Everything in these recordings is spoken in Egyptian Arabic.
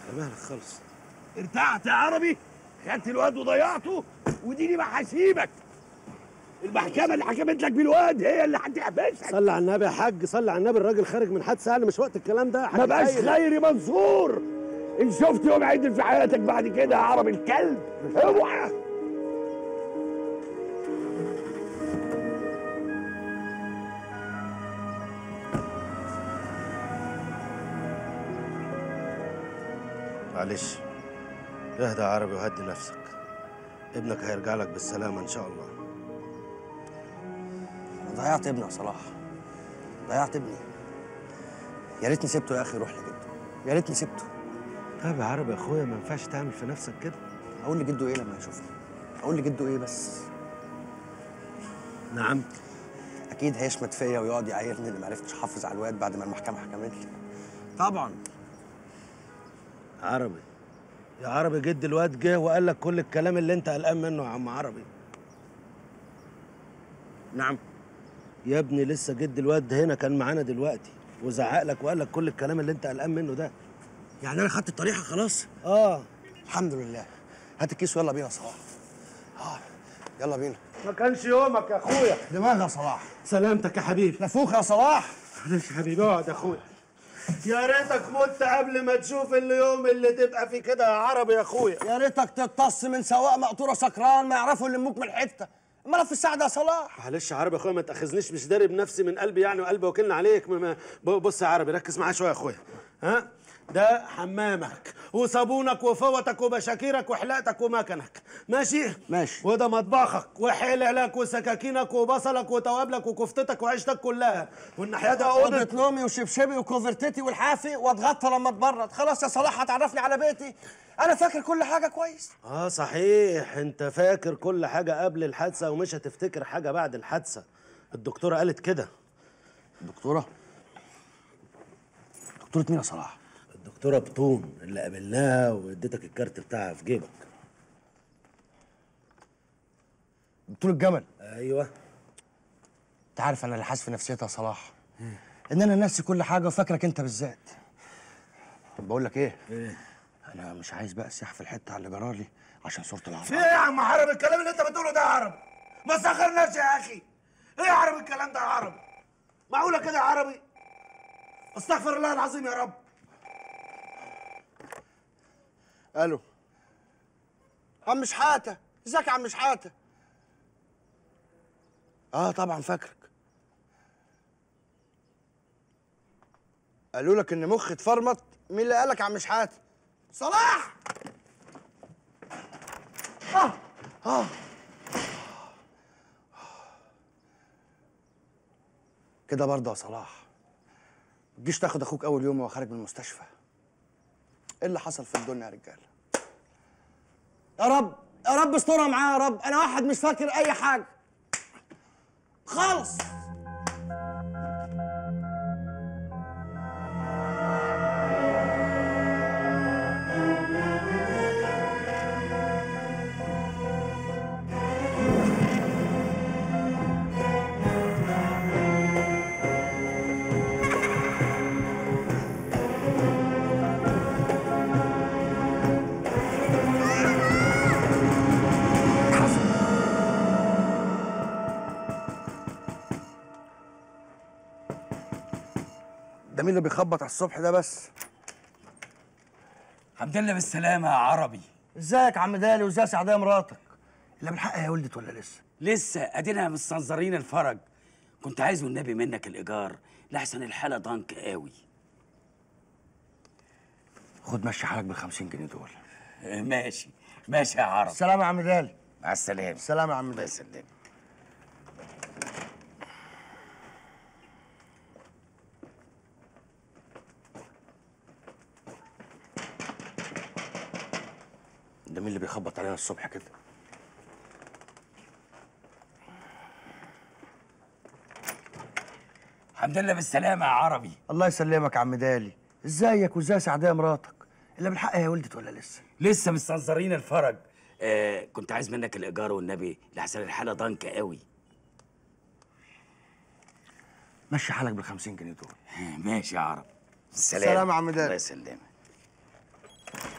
مالك خالص ارتعت يا عربي خدت الواد وضيعته وديني ما هسيبك المحكمه اللي حكمت لك بالواد هي اللي هتحبسك صلي على النبي يا حاج صلي على النبي الراجل خارج من حادثه يعني مش وقت الكلام ده يا حاج ما بقاش خير. خيري منصور ان شفت يوم عدل في حياتك بعد كده يا عربي الكلب اوعى معلش اهدى يا عربي وهدي نفسك ابنك هيرجع لك بالسلامه ان شاء الله أنا ضيعت ابني يا صلاح ضيعت ابني يا ريتني سبته يا اخي يروح لجده يا ريتني سبته طب يا عربي يا اخويا ما ينفعش تعمل في نفسك كده اقول لجده ايه لما يشوفني اقول لجده ايه بس نعم اكيد هيشمت فيا ويقعد يعايرني اللي ما عرفتش احافظ على الواد بعد ما المحكمه حكمت لي طبعا عربي يا عربي جد الواد جه وقال لك كل الكلام اللي انت قلقان منه يا عم عربي نعم يا ابني لسه جد الواد هنا كان معانا دلوقتي وزعق لك وقال لك كل الكلام اللي انت قلقان منه ده يعني انا خدت الطريحه خلاص اه الحمد لله هات الكيس ويلا بينا يا صلاح اه يلا بينا ما كانش يومك يا اخويا دماغ يا صلاح سلامتك يا حبيبي نفوخ يا صلاح معلش يا حبيبي اقعد يا اخويا يا ريتك مت قبل ما تشوف اليوم اللي تبقى فيه كده يا عربي يا اخويا يا ريتك تتص من سواق مقطوره سكران ما يعرفوا يلموك من حته امال في الساعه ده يا صلاح معلش يا عربي يا اخويا ما تاخذنيش مش داري بنفسي من قلبي يعني وقلبي وكلنا عليك ما- ما- بص يا عربي ركز معايا شويه يا اخويا ها ده حمامك وصابونك وفوتك وبشاكيرك وحلاقتك ومكنك ماشي ماشي. وده مطبخك وحللك وسكاكينك وبصلك وتوابلك وكفتتك وعيشتك كلها والناحيه ده اوضه اوضه نومي وشبشبي وكوفرتتي والحافي واتغطى لما اتبرد خلاص يا صلاح هتعرفني على بيتي انا فاكر كل حاجه كويس اه صحيح انت فاكر كل حاجه قبل الحادثه ومش هتفتكر حاجه بعد الحادثه الدكتوره قالت كده دكتوره دكتوره مين يا صلاح الدكتوره بطون اللي قابلناها واديتك الكارت بتاعها في جيبك دكتور الجمل ايوه انت عارف انا اللي حاسس في نفسيتي يا صلاح ان انا ناسي كل حاجه وفاكرك انت بالذات بقول لك ايه ايه انا مش عايز بقى اسيح في الحته على اللي جرالي عشان صوره في العرب ايه يا عم عرب الكلام اللي انت بتقوله ده يا عرب ما سخرناش يا اخي ايه يا عرب الكلام ده يا عرب معقوله كده يا عربي استغفر الله العظيم يا رب الو عم شحاته ازيك يا عم شحاته اه طبعا فاكرك قالوا لك ان مخي اتفرمط مين اللي قالك يا عم شحاته صلاح اه اه كده برضه يا صلاح ما تجيش تاخد اخوك اول يوم وهو خارج من المستشفى ايه اللي حصل في الدنيا يا رجاله يا رب يا رب استرها معايا يا رب انا واحد مش فاكر اي حاجه خالص ده مين اللي بيخبط على الصبح ده بس الحمد لله بالسلامة يا عربي ازيك يا عم دالي وازاي سعديه مراتك الا بالحق يا ولدت ولا لسه لسه ادينا مستنظرين الفرج كنت عايز والنبي منك الايجار لحسن الحالة ضنك قوي خد مشي حالك بال 50 جنيه دول آه، ماشي ماشي يا عربي سلام يا عم دالي مع السلامة سلام يا عم الله دالي يسلمك ده مين اللي بيخبط علينا الصبح كده الحمد لله بالسلامة يا عربي الله يسلمك يا عم دالي ازيك وازاي سعديه مراتك الا بالحق يا ولدت ولا لسه لسه مستنظرين الفرج آه كنت عايز منك الايجار والنبي لحسن الحالة ضنك قوي مشي حالك بال 50 جنيه دول آه، ماشي يا عربي سلام يا عم دالي. الله يسلمك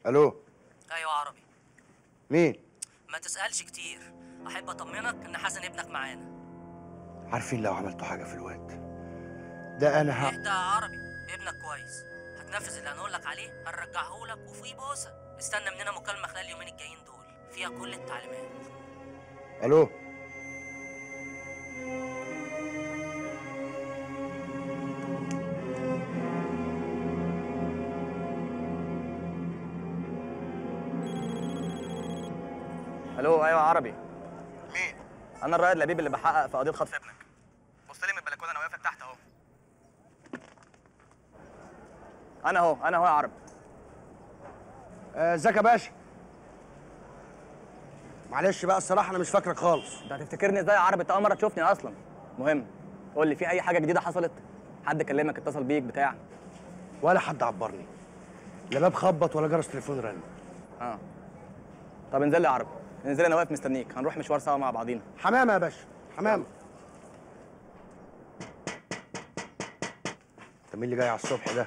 الو ايوه عربي مين ما تسالش كتير احب اطمنك ان حسن ابنك معانا عارفين لو عملتوا حاجه في الواد ده انا ه... اهدى يا عربي ابنك كويس هتنفذ اللي هنقول لك عليه هنرجعه لك وفي بوسه استنى مننا مكالمه خلال اليومين الجايين دول فيها كل التعليمات الو الو ايوه عربي مين انا الرائد لبيب اللي بحقق في قضيه خطف ابنك بص لي من البلكونه انا واقف لك تحت اهو انا اهو انا اهو يا عربي آه، ازيك يا باشا معلش بقى الصراحه انا مش فاكرك خالص انت هتفتكرني ازاي يا عربي انت اول مره تشوفني اصلا مهم قول لي في اي حاجه جديده حصلت حد كلمك اتصل بيك بتاع ولا حد عبرني لا باب خبط ولا جرس تليفون رن اه طب انزل لي يا عربي انزل انا واقف مستنيك هنروح مشوار سوا مع بعضينا حمامه يا باشا حمامه انت مين اللي جاي على الصبح ده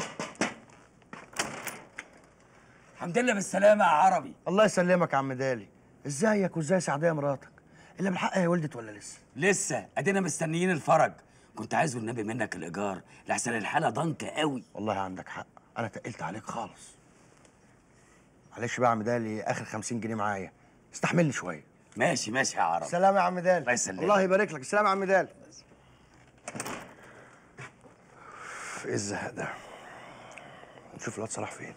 الحمد لله بالسلامه يا عربي الله يسلمك يا عم دالي ازيك وازاي سعديه مراتك اللي بالحق هي ولدت ولا لسه لسه ادينا مستنيين الفرج كنت عايز والنبي منك الايجار لحسن الحاله ضنك قوي والله عندك حق انا تقلت عليك خالص معلش بقى يا عم دالي اخر 50 جنيه معايا استحملني شويه ماشي ماشي يا عربي سلام يا عم دالي الله يسلمك. الله يبارك لك سلام يا عم دالي ايه الزهق ده نشوف الواد صلاح فين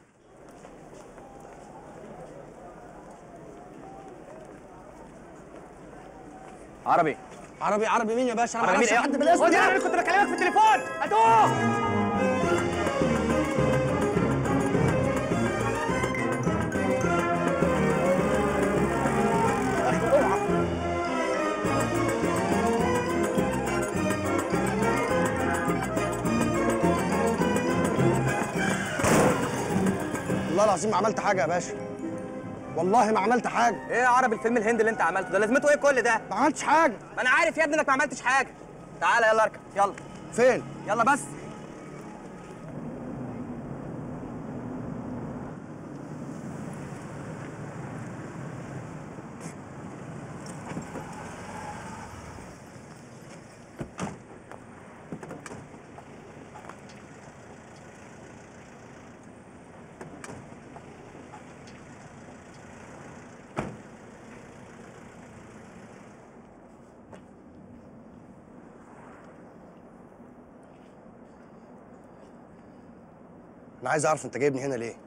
عربي عربي عربي مين يا باشا انا ما عربي اعرفش مين حد بالاسم خد يا ده. عم كنت بكلمك في التليفون هاتوه والله العظيم ما عملت حاجه يا باشا والله ما عملت حاجه ايه يا عربي الفيلم الهندي اللي انت عملته ده لازمته ايه كل ده ما عملتش حاجه ما انا عارف يا ابني انك ما عملتش حاجه تعالى يلا اركب يلا فين يلا بس انا عايز اعرف انت جايبني هنا ليه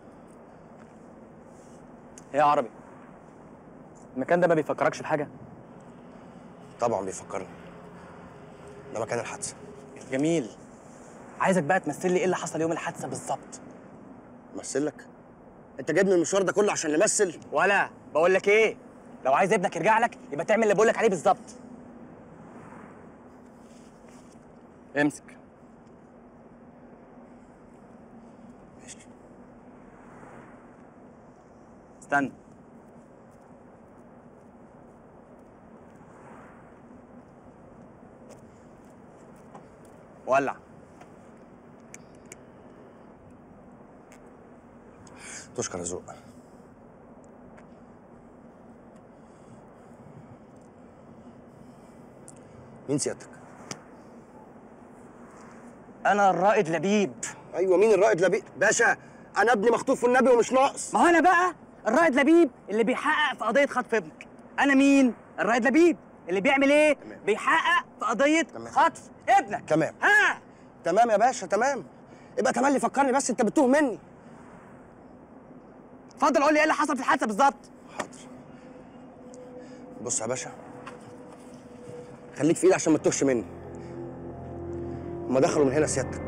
ايه يا عربي المكان ده ما بيفكركش بحاجه طبعا بيفكرني ده مكان الحادثه جميل عايزك بقى تمثل لي ايه اللي حصل يوم الحادثه بالظبط امثل لك انت جايبني المشوار ده كله عشان نمثل ولا بقول لك ايه لو عايز ابنك يرجع لك يبقى تعمل اللي بقول لك عليه بالظبط امسك ماشي استنى ولع تشكر يا ذوق مين سيادتك؟ انا الرائد لبيب ايوه مين الرائد لبيب؟ باشا انا ابني مخطوف والنبي ومش ناقص ما هو انا بقى الرائد لبيب اللي بيحقق في قضيه خطف ابنك انا مين الرائد لبيب اللي بيعمل ايه تمام. بيحقق في قضيه تمام. خطف ابنك تمام. ها تمام يا باشا تمام يبقى تملي فكرني بس انت بتوه مني اتفضل قول لي ايه اللي حصل في الحادثه بالظبط حاضر بص يا باشا خليك في ايدي عشان ما تتوهش مني هما دخلوا من هنا سيادتك